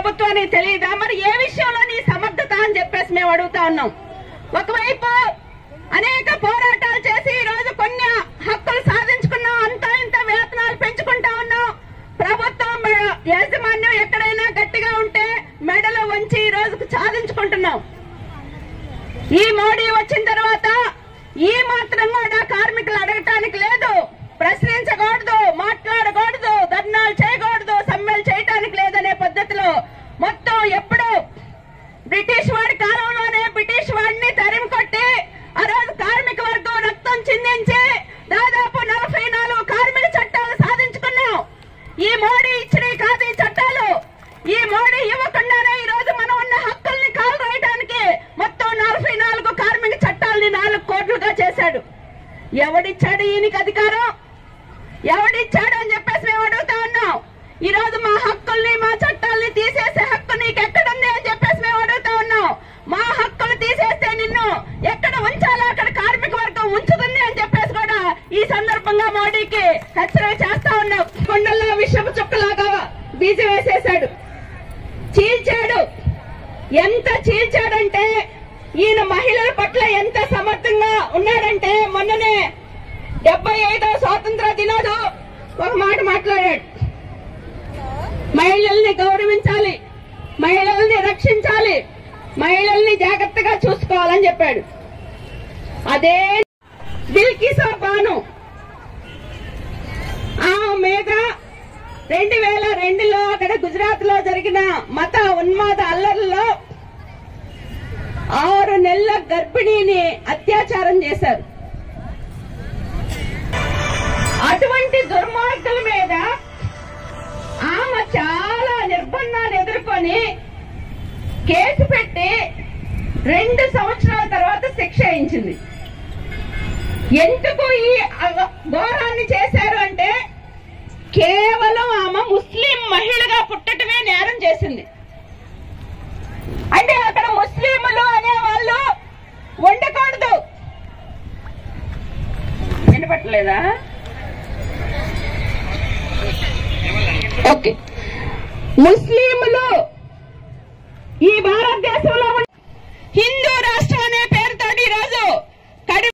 ప్రభుత్వానికి తెలియదా మరి ఏ విషయంలో నీ సమర్థత అని చెప్పేసి మేము అడుగుతా ఉన్నాం ఒకవైపు అనేక పోరాటాలు చేసి ఈ రోజు కొన్ని హక్కులు సాధించుకున్నాం అంతా ఇంత వేతనాలు పెంచుకుంటా ఉన్నాం ప్రభుత్వం మె- యాజమాన్యం ఎక్కడైనా గట్టిగా ఉంటే మెడలు వంచి ఈ రోజుకు సాధించుకుంటున్నాం ఈ మోడీ వచ్చిన తర్వాత ఈ మాత్రం కూడా కార్మికులు అడగటానికి లేదు ప్రశ్నించకూడదు మాట్లాడకూడదు ధర్నాలు చేయకూడదు సమ్మెలు చేయటానికి లేదనే పద్ధతిలో మొత్తం ఎప్పుడు బ్రిటిష్ వాడి కాలంలోనే బ్రిటిష్ వాడిని తరిమి కొట్టి ఆ రోజు కార్మిక వర్గం రక్తం చిందించి దాదాపు నలభై నాలుగు కార్మిక చట్టాలు సాధించుకున్నాం ఈ మోడీ ఇచ్చిన కాదు ఈ చట్టాలు ఈ మోడీ ఇవ్వకుండానే ఈ రోజు మనం ఉన్న హక్కుల్ని కాలు రాయడానికి మొత్తం నలభై నాలుగు కార్మిక చట్టాలని నాలుగు కోట్లుగా చేశాడు ఎవడిచ్చాడు ఈయనకి అధికారం ఎవడిచ్చాడు అని చెప్పేసి మేము అడుగుతా ఉన్నాం ఈ రోజు మా హక్కుల్ని మా చట్టాల్ని తీసేసే హక్కు నీకు ఎక్కడుంది అని చెప్పేసి మేము అడుగుతా ఉన్నాం మా హక్కులు తీసేస్తే నిన్ను ఎక్కడ ఉంచాలో అక్కడ కార్మిక వర్గం ఉంచుతుంది అని చెప్పేసి కూడా ఈ సందర్భంగా మోడీకి హెచ్చరిక చేస్తా ఉన్నాం కొండల్లో విషపు చుక్కలాగా బీజం వేసేశాడు చీల్చాడు ఎంత చీల్చాడంటే ఈయన మహిళల పట్ల ఎంత సమర్థంగా ఉన్నాడంటే మొన్ననే డెబ్బై ఐదవ స్వాతంత్ర దినోడు ఒక మాట మాట్లాడాడు మహిళల్ని గౌరవించాలి మహిళల్ని రక్షించాలి మహిళల్ని జాగ్రత్తగా చూసుకోవాలని చెప్పాడు అదే బిల్కిసా బాను ఆ మీద రెండు వేల రెండులో అక్కడ గుజరాత్ లో జరిగిన మత ఉన్మాద అల్లర్లలో ఆరు నెలల గర్భిణిని అత్యాచారం చేశారు అటువంటి దుర్మార్గుల మీద ఆమె చాలా నిర్బంధాన్ని ఎదుర్కొని కేసు పెట్టి రెండు సంవత్సరాల తర్వాత శిక్ష వేయించింది ఎందుకు ఈ అగ- ఘోరాన్ని చేశారు అంటే కేవలం ఆమె ముస్లిం మహిళగా పుట్టటమే నేరం చేసింది అంటే అక్కడ ముస్లింలు అనే వాళ్ళు ఉండకూడదు వినపట్టలేదా ఓకే ముస్లింలు ఈ భారతదేశంలో ఉన్న హిందూ